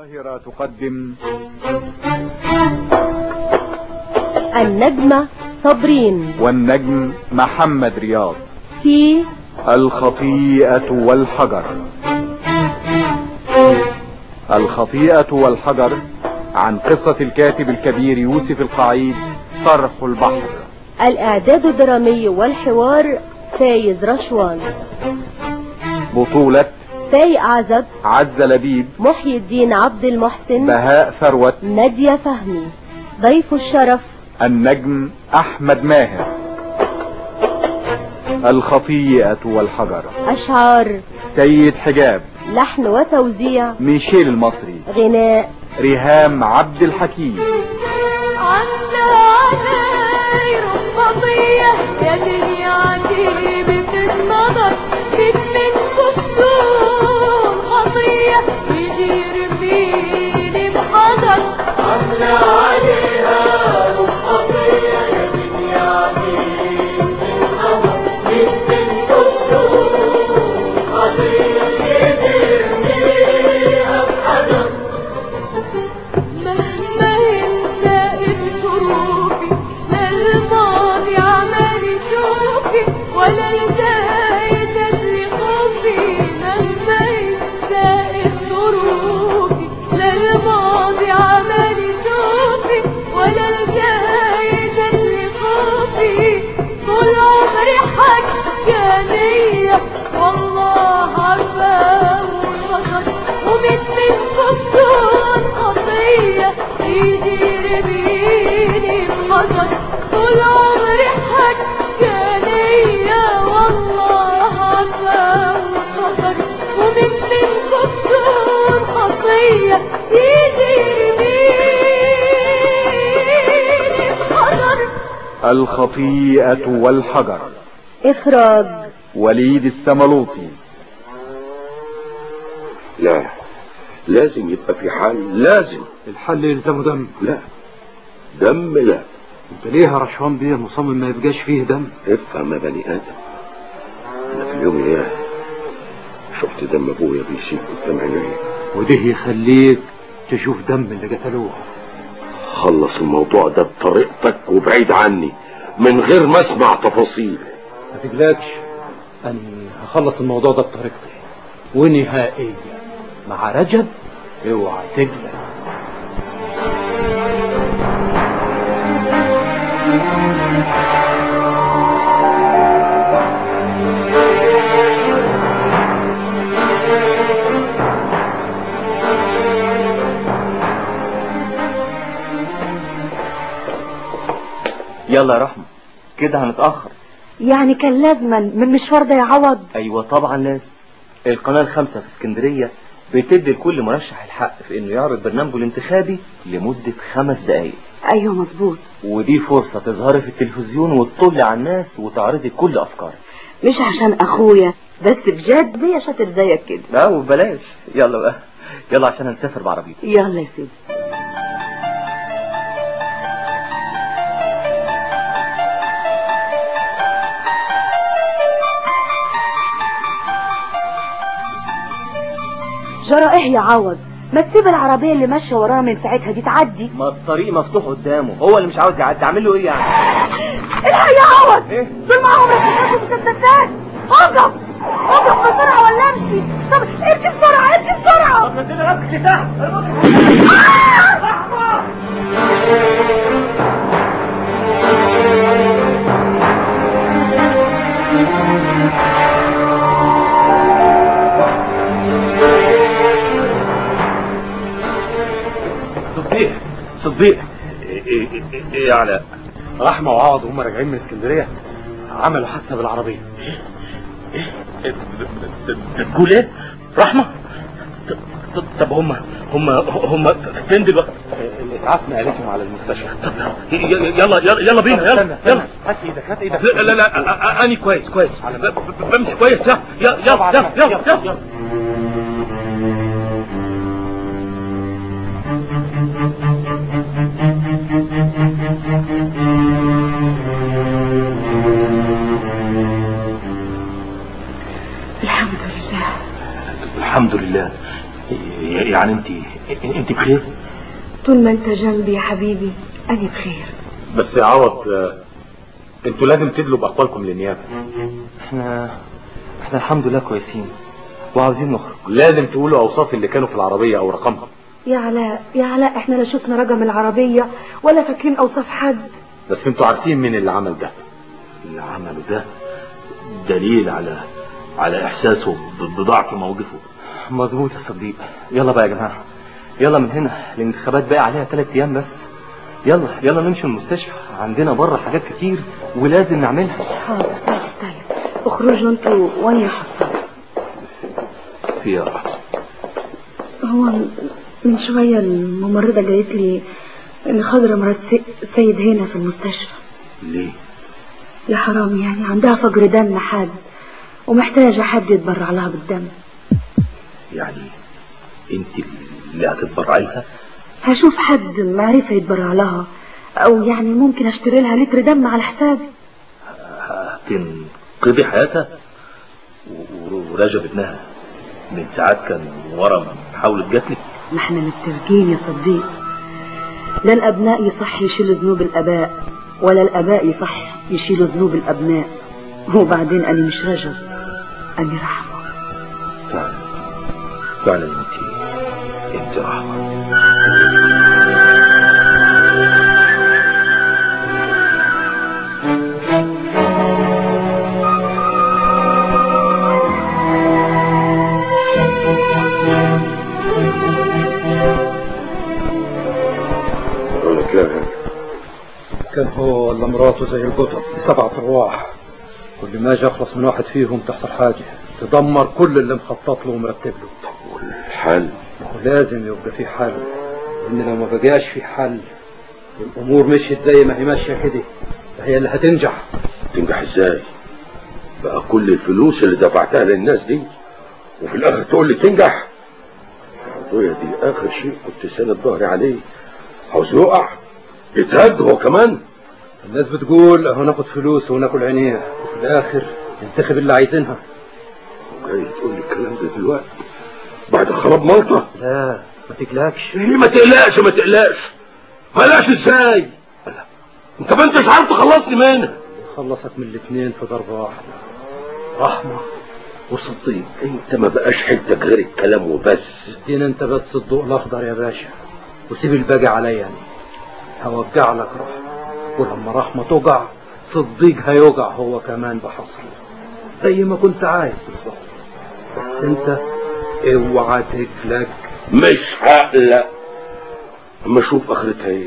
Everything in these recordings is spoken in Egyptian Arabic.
القاهرة تقدم النجمة صابرين والنجم محمد رياض في الخطيئة والحجر الخطيئة والحجر عن قصة الكاتب الكبير يوسف القعيد صرح البحر الإعداد الدرامي والحوار فايز رشوان بطولة فايق عزب عز لبيب محي الدين عبد المحسن بهاء ثروت نادية فهمي ضيف الشرف النجم أحمد ماهر الخطيئة والحجر أشعار سيد حجاب لحن وتوزيع ميشيل المصري غناء ريهام عبد الحكيم عنا غير خطية يا دنيا عجيبة النظر من من كسور خطية يجير فيني بحذر عنا عليها خطية يا دنيا عجيبة النظر من من كسور خطية يجير فيها بحذر مهما ينسى الظروفي للماضي عمال يشوفي ولا الجاي تدري خوفي مهما ينسى الظروفي للماضي عمال يشوفي ولا الجاي تدري خوفي طول عمري حكانية والله عارفة وخطر ومن منكم دون خطية يجي بيني بخطر طول عمري حكانية والله عارفة وخطر ومن منكم دون خطية يجي بيني بخطر الخطيئة والحجر إخراج وليد السملوطي لا لازم يبقى في حل لازم الحل يلزمه دم لا دم لا انت ليه يا رشوان بيه مصمم ما يبقاش فيه دم افهم يا بني ادم انا في اليوم ايه شفت دم ابويا بيسيب قدام عيني وده يخليك تشوف دم اللي قتلوه خلص الموضوع ده بطريقتك وبعيد عني من غير ما اسمع تفاصيل ما تقلقش انا هخلص الموضوع ده بطريقتي ونهائيا مع رجب اوعى تقلق يلا يا رحمة كده هنتأخر يعني كان لازما من مشوار ده يعوض ايوه طبعا لازم القناة الخامسة في اسكندرية بتدي لكل مرشح الحق في انه يعرض برنامجه الانتخابي لمدة خمس دقايق ايوه مظبوط ودي فرصة تظهري في التلفزيون وتطلي على الناس وتعرضي كل افكارك مش عشان اخويا بس بجد زي شاطر زيك كده لا وبلاش يلا بقى يلا عشان هنسافر بعربيتي يلا يا سيدي جرى ايه يا عوض ما تسيب العربية اللي ماشية وراها من ساعتها دي تعدي ما الطريق مفتوح قدامه هو اللي مش عاوز يعدي اعمل له ايه يعني الحق يا عوض ايه دول معاهم رصاصات ومسدسات اضرب اضرب بسرعة ولا امشي طب امشي بسرعة امشي بسرعة طب نزل راسك لتحت صديق صديق ايه ايه ايه ايه يا علاء رحمة وعوض وهم راجعين من اسكندرية عملوا حادثة بالعربية بتقول ايه رحمة ط- ط- طب هم هم هم فين دلوقتي الاسعاف نقلتهم على المستشفى طب ي- ي- يلا يلا يلا بينا يلا يلا هات ايدك هات ايدك لا لا لا أ- أ- أنا كويس كويس ب- ب- بمشي كويس يلا يلا يلا يلا يلا يلا الحمد لله الحمد لله يعني انت انت بخير طول ما انت جنبي يا حبيبي انا بخير بس يا عوض آه، انتوا لازم تدلوا باقوالكم للنيابه احنا احنا الحمد لله كويسين وعاوزين نخرج لازم تقولوا اوصاف اللي كانوا في العربيه او رقمها يا علاء يا علاء احنا لا شفنا رقم العربية ولا فاكرين اوصاف حد بس انتوا عارفين مين اللي عمل ده اللي عمله ده دليل على على احساسه ب- بضعف موقفه مظبوط يا صديق يلا بقى يا جماعة يلا من هنا الانتخابات باقي عليها ثلاث ايام بس يلا يلا نمشي من المستشفى عندنا بره حاجات كتير ولازم نعملها حاضر طيب طيب اخرجوا انتوا وانا حصل في يا رحمة هو من شوية الممرضة قالت لي ان خضرة مرات سي- سيد هنا في المستشفى ليه يا حرام يعني عندها فقر دم حاد ومحتاجة حد يتبرع لها بالدم يعني انت اللي هتتبرعي لها هشوف حد معرفة يتبرع لها او يعني ممكن اشتري لها لتر دم على حسابي هتنقذي حياتها و- و- ورجب ابنها من ساعات كان ورم حاولت جاتلك ما احنا متفقين يا صديق لا الابناء يصح يشيلوا ذنوب الاباء ولا الاباء يصح يشيلوا ذنوب الابناء وبعدين انا مش رجل انا رحمة فعلا فعلا انت انت رحمة أقول لك لا كان هو ولا مراته زي القطط سبعة أرواح كل ما اجي أخلص من واحد فيهم تحصل حاجة تدمر كل اللي مخطط له ومرتب له والحل ما هو لازم يبقى في حل لأن لو ما بقاش في حل الأمور مشيت زي ما هي ماشية كده هي اللي هتنجح تنجح ازاي بقى كل الفلوس اللي دفعتها للناس دي وفي الاخر تقول لي تنجح العضوية دي اخر شيء كنت ساند ظهري عليه عاوز يقع يتهد هو كمان الناس بتقول اهو ناخد فلوس وناكل عينيه وفي الآخر ننتخب اللي عايزينها جاي تقول لي الكلام ده دلوقتي بعد خراب مالطة لا ما تقلقش ليه ما تقلقش ما تقلقش ما تقلقش ازاي انت ما انتش عارف تخلصني منها خلصك من الاثنين في ضربة واحدة رحمة وصديق انت ما بقاش حدك غير الكلام وبس ادينا انت بس الضوء الاخضر يا باشا وسيب الباقي عليا يعني هوجع لك رحمة ولما رحمة توجع صديق هيوجع هو كمان بحصره زي ما كنت عايز بالظبط بس انت اوعى تقلق مش هقلق اما اشوف اخرتها ايه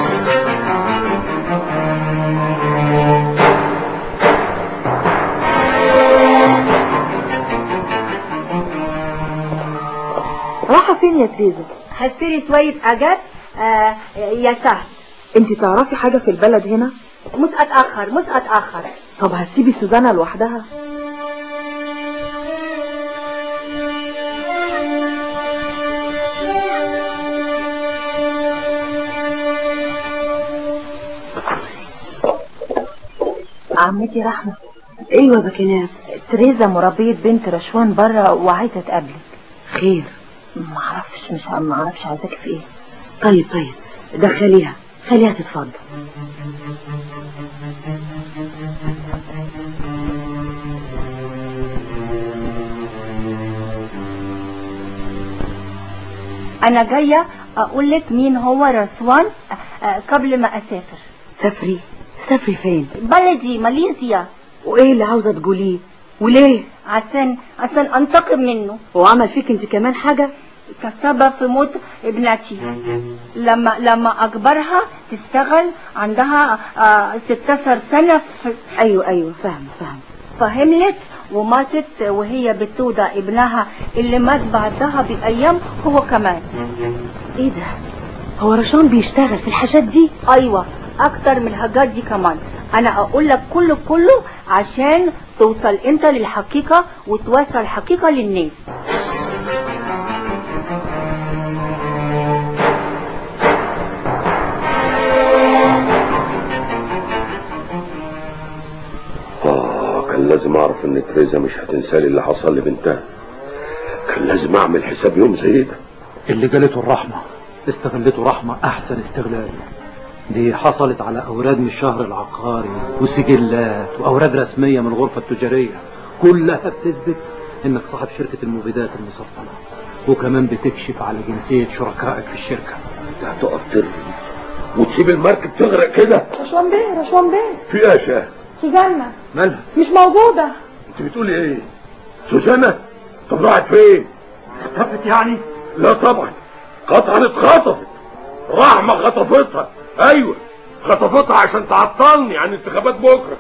راحة فين يا تريزا هشتري شوية حاجات آه يا سهل انت تعرفي حاجة في البلد هنا مش اتأخر مش اتأخر طب هتسيبي سوزانا لوحدها عمتي رحمة ايوه بكناف تريزا مربية بنت رشوان بره وعايزة تقابلك خير معرفش مش معرفش عايزاك في ايه طيب طيب دخليها خليها تتفضل انا جاية اقول لك مين هو رسوان آه، آه، قبل ما اسافر سافري سافري فين بلدي ماليزيا وايه اللي عاوزة تقوليه وليه عشان عشان انتقم منه هو عمل فيك انت كمان حاجة كسبب في موت ابنتي لما لما اكبرها تشتغل عندها آه 16 سنة في ايوه ايوه فاهمة فاهمة فهملت وماتت وهي بتودع ابنها اللي مات بعدها بأيام هو كمان ايه ده هو رشان بيشتغل في الحاجات دي ايوه اكتر من الحاجات دي كمان انا اقول لك كله كله عشان توصل انت للحقيقة وتوصل الحقيقة للناس اه كان لازم اعرف ان تريزا مش هتنسالي اللي حصل لبنتها كان لازم اعمل حساب يوم زي ده اللي قالته الرحمة استغلته رحمة أحسن استغلال دي حصلت على أوراق من الشهر العقاري وسجلات وأوراق رسمية من الغرفة التجارية كلها بتثبت إنك صاحب شركة المبيدات المسرطنة وكمان بتكشف على جنسية شركائك في الشركة انت هتقف ترمي وتسيب المركب تغرق كده رشوان بيه رشوان بيه في ايه يا شاه سوزانا مالها مش موجودة انت بتقولي ايه سوسنة طب راحت فين اختفت يعني لا طبعا قطعا اتخطفت رحمة خطفتها ايوه خطفتها عشان تعطلني عن انتخابات بكره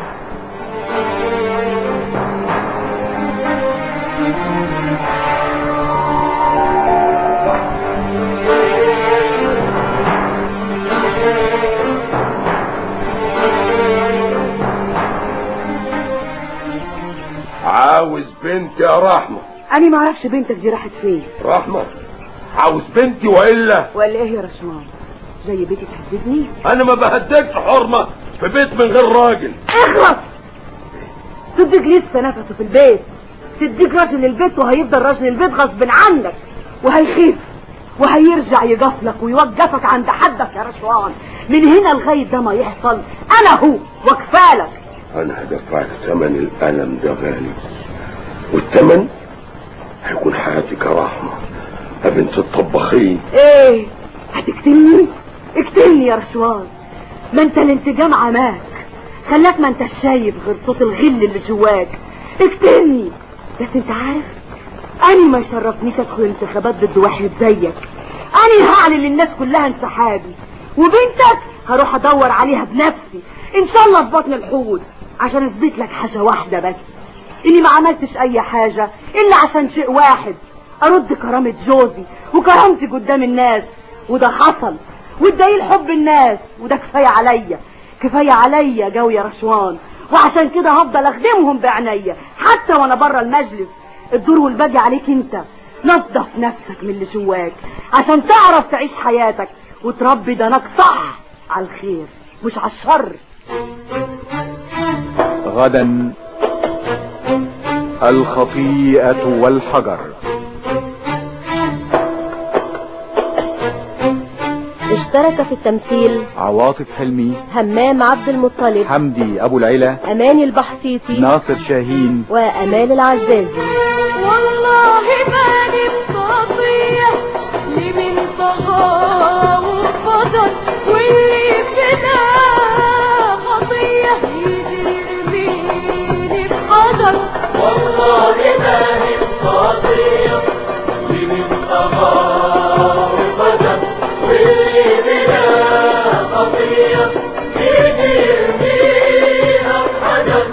عاوز بنتي يا رحمة أنا ما أعرفش بنتك دي راحت فين رحمة عاوز بنتي وإلا ولا إيه يا رشوان زي بيتي تهددني أنا ما بهددش حرمة في بيت من غير راجل اخرس صدق لسه نفسه في البيت تديك راجل البيت وهيفضل راجل البيت غصب عنك وهيخيف وهيرجع يقفلك ويوقفك عند حدك يا رشوان من هنا لغاية ده ما يحصل أنا هو وكفالك أنا هدفعك ثمن الألم ده غالي والثمن هيكون حياتك يا رحمة يا بنت الطباخين ايه هتقتلني اقتلني يا رشوان ما انت الانتقام عماك خلاك ما انت شايف غير صوت الغل اللي جواك اقتلني بس انت عارف انا ما يشرفنيش ادخل انتخابات ضد واحد زيك انا هعلن للناس كلها انسحابي وبنتك هروح ادور عليها بنفسي ان شاء الله في بطن الحوض عشان اثبت لك حاجه واحده بس اني ما عملتش اي حاجه الا عشان شيء واحد ارد كرامه جوزي وكرامتي قدام الناس وده حصل والدليل حب الناس وده كفايه عليا كفايه عليا جو يا رشوان وعشان كده هفضل اخدمهم بعينيا حتى وانا بره المجلس الدور والباقي عليك انت نظف نفسك من اللي جواك عشان تعرف تعيش حياتك وتربي دناك صح على الخير مش على الشر غدا الخطيئة والحجر اشترك في التمثيل عواطف حلمي همام عبد المطلب حمدي أبو العلا أماني البحطيطي ناصر شاهين وأمال العزازي والله مالي بقضية لمن طغى وفضل واللي فدا خطية يجي يرميني بقدر والله مالي بقضية لمن طغى وفضل واللي فدا خطية يجي يرميها بقدر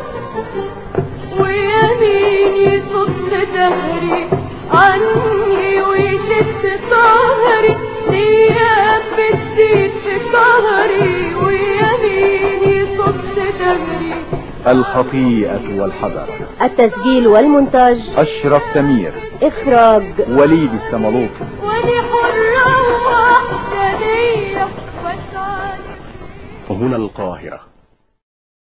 ويميني صد دهري عني ويشد ظهري ليام بتزيد في ظهري ويميني صد دهري الخطيئة والحجر التسجيل والمونتاج أشرف سمير إخراج وليد السملوطي وني حرة وحدانية وسعادة هنا القاهرة